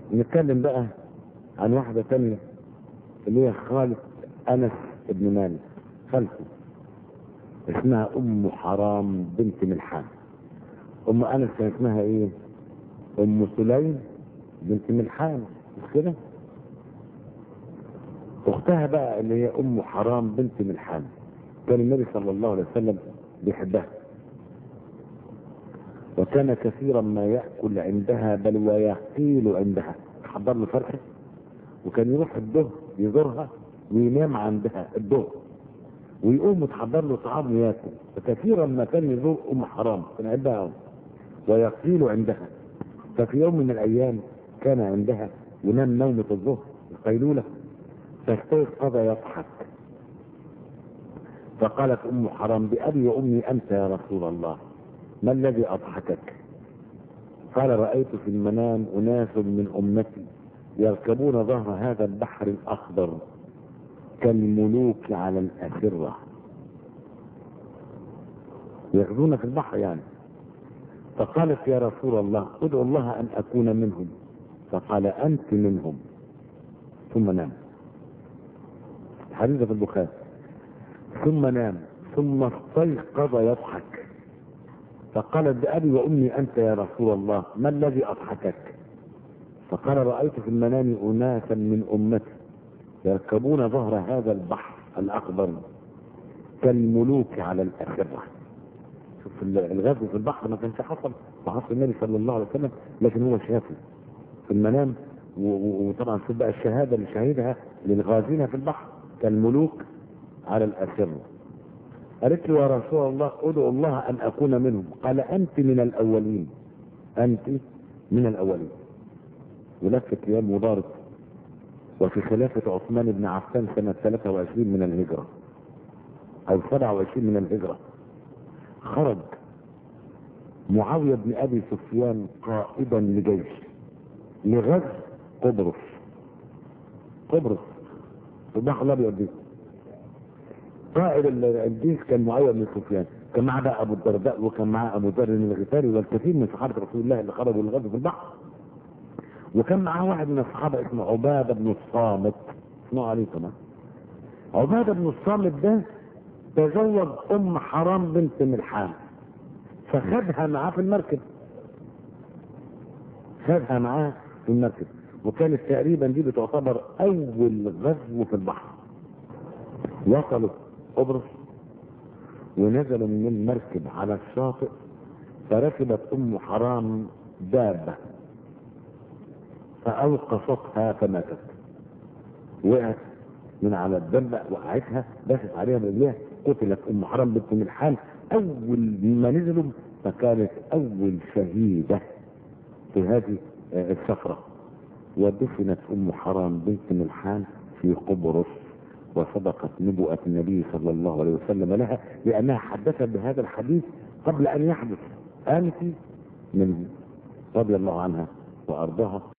نتكلم بقى عن واحدة تانية اللي هي خالة أنس بن مالك خالته اسمها أم حرام بنت ملحان أم أنس كان اسمها إيه؟ أم سليم بنت ملحان مش كده؟ أختها بقى اللي هي أم حرام بنت ملحان كان النبي صلى الله عليه وسلم بيحبها وكان كثيرا ما يأكل عندها بل ويقيل عندها حضر له فرخة وكان يروح الظهر يزورها وينام عندها الظهر ويقوم يتحضر له طعام وياكل فكثيرا ما كان يزور ام حرام كان عندها ويقيل عندها ففي يوم من الايام كان عندها ينام نومة الظهر القيلولة فاستيقظ يضحك فقالت ام حرام بأبي وامي انت يا رسول الله ما الذي اضحكك قال رأيت في المنام أناس من أمتي يركبون ظهر هذا البحر الأخضر كالملوك على الأسرة يغزون في البحر يعني فقالت يا رسول الله ادعو الله أن أكون منهم فقال أنت منهم ثم نام حديث في البخاري ثم نام ثم استيقظ يضحك فقالت بأبي وأمي أنت يا رسول الله ما الذي أضحكك فقال رأيت في المنام أناسا من أمتي يركبون ظهر هذا البحر الأخضر كالملوك على الأخرة شوف الغزو في البحر ما كانش حصل في عصر النبي صلى الله عليه وسلم لكن هو شافه في المنام وطبعا شوف بقى الشهادة اللي شهدها للغازين في البحر كالملوك على الأسرة قالت له يا رسول الله ادعو الله ان اكون منهم قال انت من الاولين انت من الاولين ولفت ايام مضارب وفي خلافة عثمان بن عفان سنة 23 من الهجرة او 27 من الهجرة خرج معاوية بن ابي سفيان قائدا لجيش لغزو قبرص قبرص في البحر الابيض دي قائد الجيش كان معاويه بن سفيان كان معاه بقى ابو الدرداء وكان معاه ابو ذر الغفاري والكثير من صحابه رسول الله اللي خرجوا للغزو في البحر وكان معاه واحد من الصحابه اسمه عباده بن الصامت اسمه عليه كمان عباده بن الصامت ده تزوج ام حرام بنت ملحان فخدها معاه في المركب خدها معاه في المركب وكانت تقريبا دي بتعتبر اول غزو في البحر وصلوا قبرص ونزلوا من المركب على الشاطئ فركبت ام حرام دابه فاوقفتها فماتت وقعت من على الدبه وقعتها دست عليها برجليها قتلت ام حرام بنت ملحان اول ما نزلوا فكانت اول شهيده في هذه السفره ودفنت ام حرام بنت ملحان في قبرص وصدقت نبوءة النبي صلى الله عليه وسلم لها لأنها حدثت بهذا الحديث قبل أن يحدث أنت من رضي الله عنها وأرضاها